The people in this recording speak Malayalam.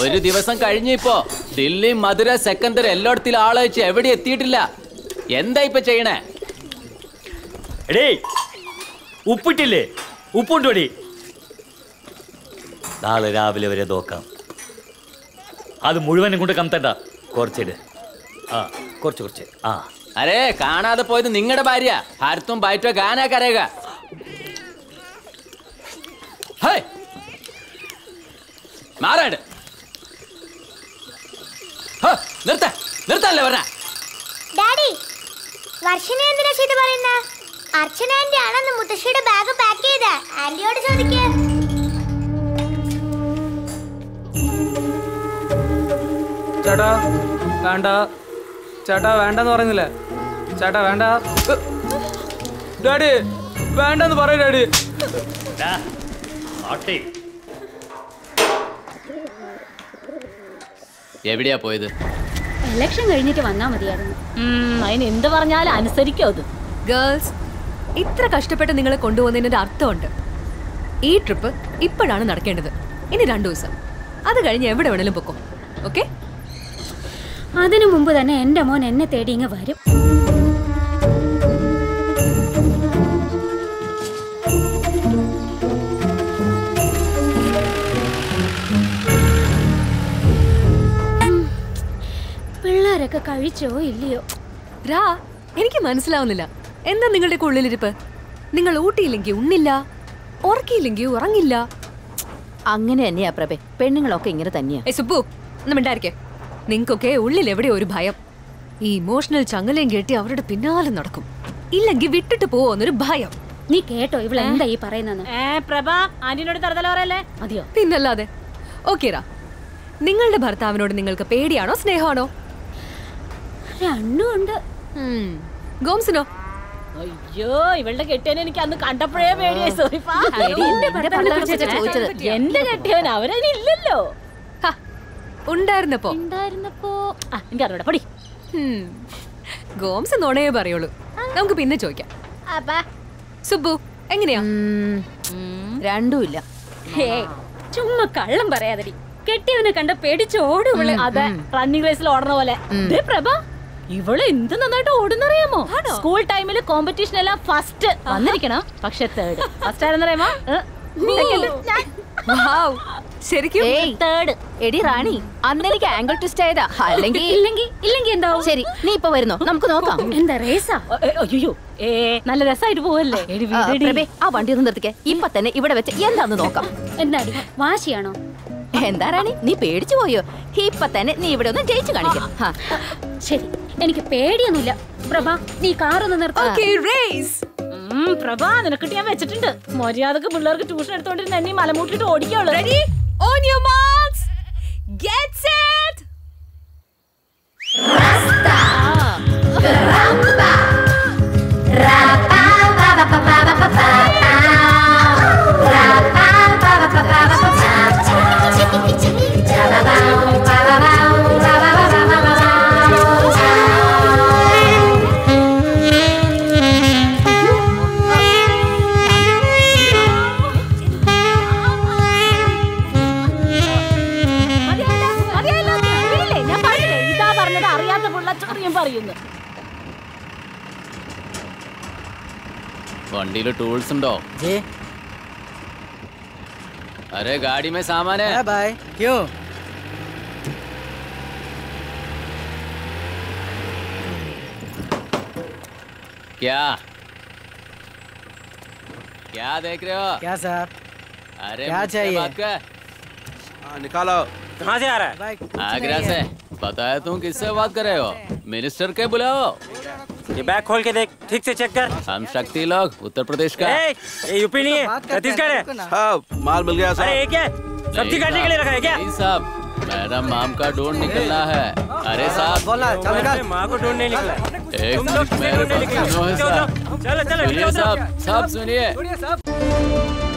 ഒരു ദിവസം കഴിഞ്ഞു ഇപ്പോ ദില്ലി മധുര സെക്കന്ദർ എല്ലായിടത്തിലും ആളെ വെച്ച് എവിടെ എത്തിയിട്ടില്ല എന്താ ഇപ്പൊ ചെയ്യണേ എടേ ഉപ്പിട്ടില്ലേ ഉപ്പുണ്ടോടി നാളെ രാവിലെ വരെ നോക്കാം അത് മുഴുവനും കൊണ്ട് കമത്തണ്ട കുറച്ചിട് ആ കുറച്ച് കുറച്ച് ആ അരേ കാണാതെ പോയത് നിങ്ങളുടെ ഭാര്യ ഹരത്തും ബൈറ്റോ ഗാനാ കരയുക ഹേയ് മാറാട് ഹോ, നിർത്ത നിർത്തല്ലേ പറഞ്ഞ ഡാഡി വർഷന എന്തിനാ ചെയ്ത് പറയുന്ന അർച്ചന ആന്റി ആണെന്ന് മുത്തശ്ശിയുടെ ബാഗ് പാക്ക് ചെയ്ത ആന്റിയോട് ചോദിക്കേ ചേട്ടാ വേണ്ട ചേട്ടാ വേണ്ടെന്ന് പറയുന്നില്ലേ ചേട്ടാ വേണ്ട ഉ, ഡാഡി വേണ്ടെന്ന് പറയൂ ഡാഡി ഡാ, ആട്ടെ എവിടെയാ പോയത് ഇലക്ഷൻ കഴിഞ്ഞിട്ട് വന്നാ മതിയായിരുന്നു അതിന് എന്ത് പറഞ്ഞാലും അനുസരിക്കോ അത് ഗേൾസ് ഇത്ര കഷ്ടപ്പെട്ട് നിങ്ങളെ കൊണ്ടുപോകുന്നതിന് ഒരു അർത്ഥമുണ്ട് ഈ ട്രിപ്പ് ഇപ്പോഴാണ് നടക്കേണ്ടത് ഇനി രണ്ടു ദിവസം അത് കഴിഞ്ഞ് എവിടെ വേണേലും പൊക്കോ ഓക്കെ അതിനു മുമ്പ് തന്നെ എന്റെ മോൻ എന്നെ തേടി ഇങ്ങ് വരും ഉം. പിള്ളേരൊക്കെ കഴിച്ചോ ഇല്ലയോ രാ എനിക്ക് മനസ്സിലാവുന്നില്ല എന്താ നിങ്ങളുടെ ഉള്ളിലിരിപ്പ് നിങ്ങൾ ഊട്ടിയില്ലെങ്കിൽ ഉണ്ണില്ല ഉറക്കിയില്ലെങ്കിൽ ഉറങ്ങില്ല അങ്ങനെ തന്നെയാ പ്രഭേ പെണ്ണുങ്ങളൊക്കെ ഇങ്ങനെ തന്നെയാ ഏ സുബു ഒന്നും മിണ്ടായിരിക്കേ നിങ്ങൾക്കൊക്കെ ഉള്ളിൽ എവിടെയോ ഒരു ഭയം ഈ ഇമോഷണൽ ചങ്ങലയും കെട്ടി അവരുടെ പിന്നാലെ നടക്കും ഇല്ലെങ്കിൽ വിട്ടിട്ട് പോവോന്നൊരു ഭയം നീ കേട്ടോ ഇവിടെ എന്താ ഈ പറയുന്നെന്ന് ഏ പ്രഭ ആന്റിനോട് തരതല പറയല്ലേ മതിയോ പിന്നല്ലാതെ ഓക്കേറാ നിങ്ങളുടെ ഭർത്താവിനോട് നിങ്ങൾക്ക് പേടിയാണോ സ്നേഹമാണോ രണ്ടും ഉണ്ട് ഉം. ഗോംസിനോ അയ്യോ ഇവളുടെ കെട്ടിയവനെ എനിക്ക് അന്ന് കണ്ടപ്പോഴേ പേടിയായി സോറി എടി, എന്റെ ഭർത്താവിനെ കുറിച്ചല്ലേ ചോദിച്ചത്? എന്റെ കെട്ടിയവൻ അവരതിലില്ലല്ലോ ഹ, ഉണ്ടായിരുന്നപ്പോ ഉണ്ടായിരുന്നപ്പോ ആ എനിക്ക് അറിവിടെ പടി ഉം. ഗോംസ് നുണയേ പറയുള്ളൂ നമുക്ക് പിന്നെ ചോദിക്കാം സുബു എങ്ങനെയാ രണ്ടുമില്ല ഹേ ചുമ്മാ കള്ളം പറയാതടി കെട്ടിയവനെ കണ്ട പേടിച്ചോടുകള് അതെ റണ്ണിംഗ് റേസിൽ ഓടണ പോലെ ദേ പ്രഭ ഇവള് എന്ത് നന്നായിട്ട് ഓടുന്നറിയാമോ സ്കൂൾ ടൈമിൽ കോമ്പറ്റീഷൻ എല്ലാം ഫസ്റ്റ് വന്നിരിക്കണം പക്ഷെ തേർഡ് ഫസ്റ്റ് ആരെന്നറിയാമോ വൗ, ശരിക്കും ഏയ് തേർഡ് എടി റാണി അന്ന് എനിക്ക് ആംഗിൾ ട്വിസ്റ്റ് ആയതാ അല്ലെങ്കിൽ ഇല്ലെങ്കി ഇല്ലെങ്കി എന്താവും ശരി നീ ഇപ്പൊ വരുന്നോ നമുക്ക് നോക്കാം എന്താ റേസാ അയ്യോ ഏ നല്ല രസമായിട്ട് പോവല്ലേ എടി ആ, വിടെടി. പ്രഭേ, ആ വണ്ടി ഒന്ന് നിർത്തിക്കേ ഇപ്പൊ തന്നെ ഇവിടെ വെച്ച് എന്താന്ന് നോക്കാം എന്താടി വാശിയാണോ എന്താ റാണി നീ പേടിച്ചു പോയോ ഇപ്പൊ തന്നെ നീ ഇവിടെ ഒന്ന് ജയിച്ചു കാണിക്കാം ഹാ. ശരി എനിക്ക് പേടിയൊന്നുമില്ല പ്രഭ നീ കാറൊന്ന് നിർത്താ Okay, race. ഉം, പ്രഭ നിനക്കിട്ട് ഞാൻ വെച്ചിട്ടുണ്ട് മര്യാദക്ക് പിള്ളേർക്ക് ട്യൂഷൻ എടുത്തോണ്ടിരുന്ന എന്നെ ഈ മലമൂട്ടിട്ട് ഓടിക്കുള്ളൂ Ready? On your marks. Get set. മതിയായല്ലോ, മതിയായല്ലോ. വീണില്ലേ? ഞാൻ പറഞ്ഞില്ലേ, ഇതാ പറഞ്ഞത് അറിയാത്ത പിള്ളച്ചോറിയും പറയുന്നു വണ്ടിയിൽ ടൂൾസ് ഉണ്ടോ अरे गाड़ी में सामान है बाय क्यों क्या क्या देख रहे हो क्या साहब अरे क्या मुझसे चाहिए? बात कर निकालो कहाँ से आ रहा है भाई कुछ आगरा नहीं से है। बताया तुम किससे बात कर रहे हो मिनिस्टर के बुलाओ ये बैग खोल के देख ठीक से चेक कर हम शक्ति लोग उत्तर प्रदेश का ए, ये यूपी नहीं बात है करते हैं, छत्तीसगढ़ है रुको ना। हाँ माल मिल गया अरे ये साहब क्या है? सब्जी नहीं काटने के लिए रखा है क्या नहीं साहब मैडम माम का ढूंढ निकलना है अरे साहब बोला चल मेरे निकाल माँ को ढूंढने निकला एक तुम लोग मिनट मेरे ढूंढने पास निकले सुनो है जाओ, साहब जाओ। चलो चलो सुनिए निकलो, साहब जाओ। साहब सुनिए छोड़िए साहब